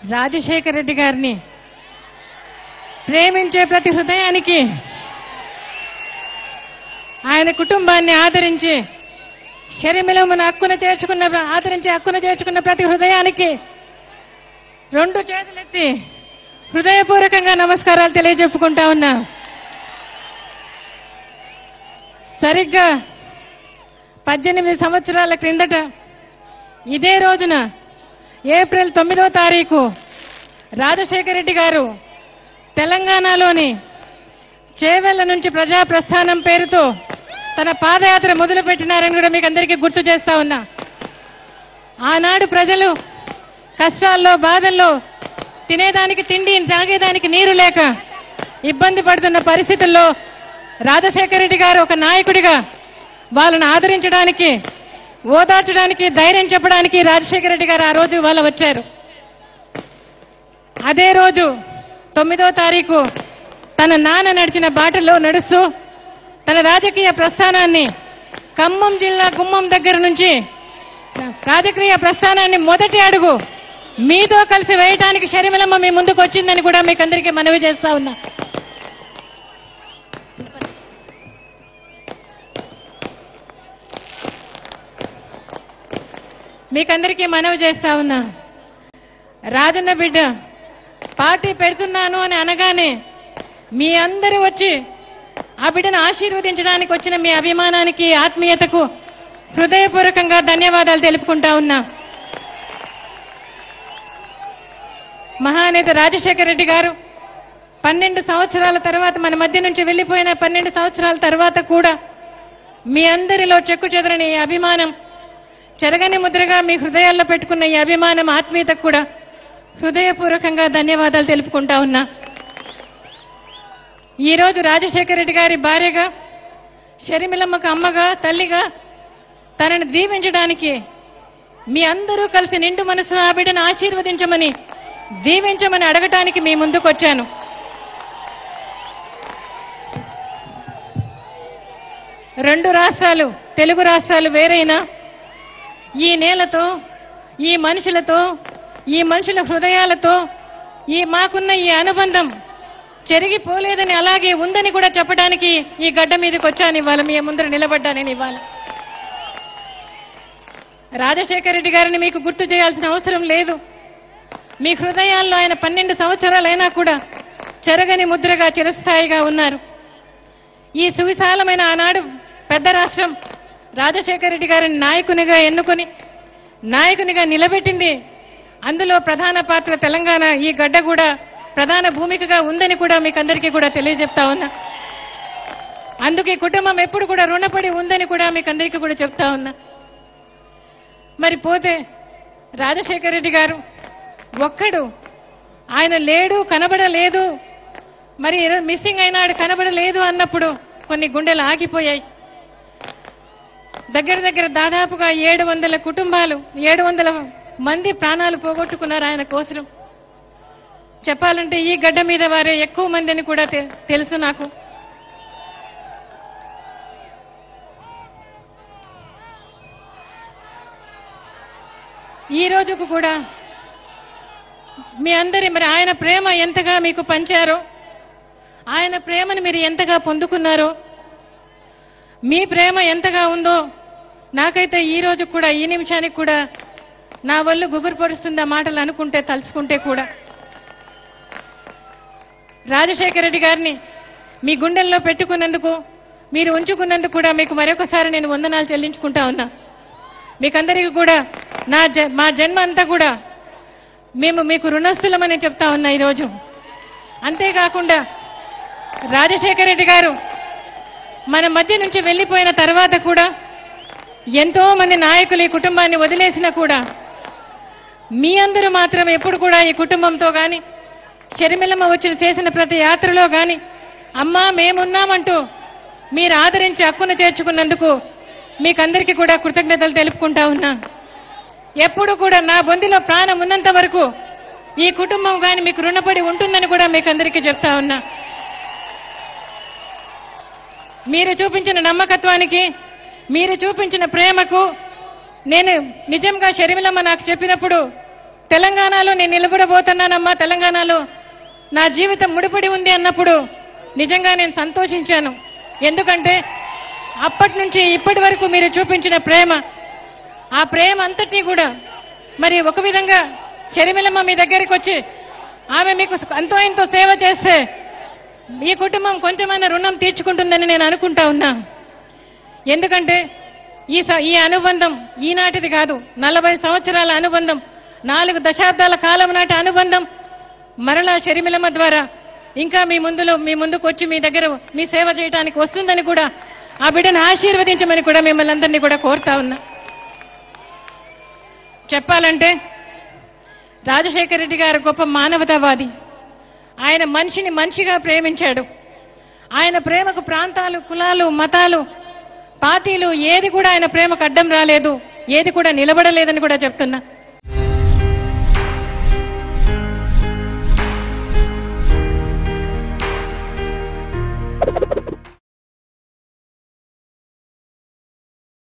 రాజశేఖర రెడ్డి గారిని ప్రేమించే ప్రతి హృదయానికి ఆయన కుటుంబాన్ని ఆదరించి శరీరమున హక్కున చేర్చుకున్న ఆదరించి హక్కున చేర్చుకున్న ప్రతి హృదయానికి రెండు చేతులెత్తి హృదయపూర్వకంగా నమస్కారాలు తెలియజెప్పుకుంటా ఉన్నా సరిగ్గా పద్దెనిమిది సంవత్సరాల క్రిందట ఇదే రోజున ఏప్రిల్ తొమ్మిదో తారీఖు రాజశేఖర రెడ్డి గారు తెలంగాణలోని చేవెళ్ల నుంచి ప్రజా ప్రస్థానం పేరుతో తన పాదయాత్ర మొదలుపెట్టినారని కూడా మీకు అందరికీ గుర్తు చేస్తా ఉన్నా ఆనాడు ప్రజలు కష్టాల్లో బాధల్లో తినేదానికి తిండి తాగేదానికి నీరు లేక ఇబ్బంది పడుతున్న పరిస్థితుల్లో రాజశేఖర రెడ్డి గారు ఒక నాయకుడిగా వాళ్ళని ఆదరించడానికి ఓదార్చడానికి ధైర్యం చెప్పడానికి రాజశేఖర రెడ్డి గారు ఆ రోజు వాళ్ళ వచ్చారు అదే రోజు తొమ్మిదో తారీఖు తన నాన్న నడిచిన బాటలో నడుస్తూ తన రాజకీయ ప్రస్థానాన్ని ఖమ్మం జిల్లా గుమ్మం దగ్గర నుంచి రాజకీయ ప్రస్థానాన్ని మొదటి అడుగు మీతో కలిసి వేయటానికి షర్మిలమ్మ మీ ముందుకు వచ్చిందని కూడా మీకు అందరికీ మనవి చేస్తా ఉన్నా మీకందరికీ మనవి చేస్తా ఉన్నా రాజన్న బిడ్డ పార్టీ పెడుతున్నాను అని అనగానే మీ అందరూ వచ్చి ఆ బిడ్డను ఆశీర్వదించడానికి వచ్చిన మీ అభిమానానికి ఆత్మీయతకు హృదయపూర్వకంగా ధన్యవాదాలు తెలుపుకుంటా ఉన్నా మహానేత రాజశేఖర రెడ్డి గారు పన్నెండు సంవత్సరాల తర్వాత మన మధ్య నుంచి వెళ్లిపోయిన పన్నెండు సంవత్సరాల తర్వాత కూడా మీ అందరిలో చెక్కు చెదరని ఈ అభిమానం చెరగని ముద్రగా మీ హృదయాల్లో పెట్టుకున్న ఈ అభిమానం ఆత్మీయతకు కూడా హృదయపూర్వకంగా ధన్యవాదాలు తెలుపుకుంటా ఉన్నా ఈ రోజు రాజశేఖర రెడ్డి గారి భార్యగా షర్మిలమ్మకు అమ్మగా తల్లిగా తనని దీవించడానికి మీ అందరూ కలిసి నిండు మనసు ఆ బిడ్డను ఆశీర్వదించమని దీవించమని అడగటానికి మీ ముందుకు వచ్చాను రెండు రాష్ట్రాలు తెలుగు రాష్ట్రాలు వేరైనా ఈ నేలతో ఈ మనుషులతో ఈ మనుషుల హృదయాలతో ఈ మాకున్న ఈ అనుబంధం చెరిగిపోలేదని అలాగే ఉందని కూడా చెప్పడానికి ఈ గడ్డ మీదకి వచ్చాను ఇవాళ మీ ముందర నిలబడ్డానని ఇవాళ రాజశేఖర రెడ్డి గారిని మీకు గుర్తు చేయాల్సిన అవసరం లేదు మీ హృదయాల్లో ఆయన పన్నెండు సంవత్సరాలైనా కూడా చెరగని ముద్రగా చిరస్థాయిగా ఉన్నారు ఈ సువిశాలమైన ఆనాడు పెద్ద రాష్ట్రం రాజశేఖర రెడ్డి గారిని నాయకునిగా ఎన్నుకొని నాయకునిగా నిలబెట్టింది అందులో ప్రధాన పాత్ర తెలంగాణ ఈ గడ్డ కూడా ప్రధాన భూమికగా ఉందని కూడా మీకు అందరికీ కూడా తెలియజెప్తా ఉన్నా అందుకే కుటుంబం ఎప్పుడు కూడా రుణపడి ఉందని కూడా మీకు అందరికీ కూడా చెప్తా ఉన్నా మరి పోతే రాజశేఖర రెడ్డి గారు ఒక్కడు ఆయన లేడు కనబడలేదు మరి మిస్సింగ్ అయినాడు కనబడలేదు అన్నప్పుడు కొన్ని గుండెలు ఆగిపోయాయి దగ్గర దగ్గర దాదాపుగా ఏడు వందల కుటుంబాలు ఏడు వందల మంది ప్రాణాలు పోగొట్టుకున్నారు ఆయన కోసం చెప్పాలంటే ఈ గడ్డ మీద వారే ఎక్కువ మందిని కూడా తె- తెలుసు నాకు ఈ రోజుకు కూడా మీ అందరి మరి ఆయన ప్రేమ ఎంతగా మీకు పంచారో ఆయన ప్రేమను మీరు ఎంతగా పొందుకున్నారో మీ ప్రేమ ఎంతగా ఉందో నాకైతే ఈ రోజు కూడా ఈ నిమిషానికి కూడా నా వల్లు గుగురు పరుస్తుంది ఆ మాటలు అనుకుంటే తలుచుకుంటే కూడా రాజశేఖర రెడ్డి గారిని మీ గుండెల్లో పెట్టుకున్నందుకు మీరు ఉంచుకున్నందుకు కూడా మీకు మరొకసారి నేను వందనాలు చెల్లించుకుంటా ఉన్నా మీకందరికీ కూడా నా జ- మా జన్మ అంతా కూడా మేము మీకు రుణస్థులమని చెప్తా ఉన్నా ఈరోజు అంతేకాకుండా రాజశేఖర రెడ్డి గారు మన మధ్య నుంచి వెళ్ళిపోయిన తర్వాత కూడా ఎంతో మంది నాయకులు ఈ కుటుంబాన్ని వదిలేసినా కూడా మీ అందరూ మాత్రం ఎప్పుడు కూడా ఈ కుటుంబంతో గాని షర్మిలమ్మ వచ్చిన చేసిన ప్రతి యాత్రలో గాని అమ్మా మేమున్నామంటూ మీరు ఆదరించి హక్కును చేర్చుకున్నందుకు మీకందరికీ కూడా కృతజ్ఞతలు తెలుపుకుంటా ఉన్నా ఎప్పుడు కూడా నా బొందిలో ప్రాణం ఉన్నంత వరకు ఈ కుటుంబం గాని మీకు రుణపడి ఉంటుందని కూడా మీకు అందరికీ చెప్తా ఉన్నా మీరు చూపించిన నమ్మకత్వానికి మీరు చూపించిన ప్రేమకు నేను నిజంగా షర్మిలమ్మ నాకు చెప్పినప్పుడు తెలంగాణలో నేను నిలబడబోతున్నానమ్మా తెలంగాణలో నా జీవితం ముడిపడి ఉంది అన్నప్పుడు నిజంగా నేను సంతోషించాను ఎందుకంటే అప్పటి నుంచి ఇప్పటి వరకు మీరు చూపించిన ప్రేమ ఆ ప్రేమ అంతటినీ కూడా మరి ఒక విధంగా చెరిమిలమ్మ మీ దగ్గరికి వచ్చి ఆమె మీకు అంతో ఇంతో సేవ చేస్తే ఈ కుటుంబం కొంచెమైనా రుణం తీర్చుకుంటుందని నేను అనుకుంటా ఉన్నా ఎందుకంటే ఈ స- ఈ అనుబంధం ఈనాటిది కాదు నలభై సంవత్సరాల అనుబంధం నాలుగు దశాబ్దాల కాలం నాటి అనుబంధం మరలా షరిమిలమ్మ ద్వారా ఇంకా మీ ముందులో మీ ముందుకు వచ్చి మీ దగ్గర మీ సేవ చేయడానికి వస్తుందని కూడా ఆ బిడ్డను ఆశీర్వదించమని కూడా మిమ్మల్ని అందరినీ కూడా కోరుతా ఉన్నా చెప్పాలంటే రాజశేఖర రెడ్డి గారు గొప్ప మానవతావాది ఆయన మనిషిని మనిషిగా ప్రేమించాడు ఆయన ప్రేమకు ప్రాంతాలు కులాలు మతాలు పార్టీలు ఏది కూడా ఆయన ప్రేమకు అడ్డం రాలేదు ఏది కూడా నిలబడలేదని కూడా చెప్తున్నా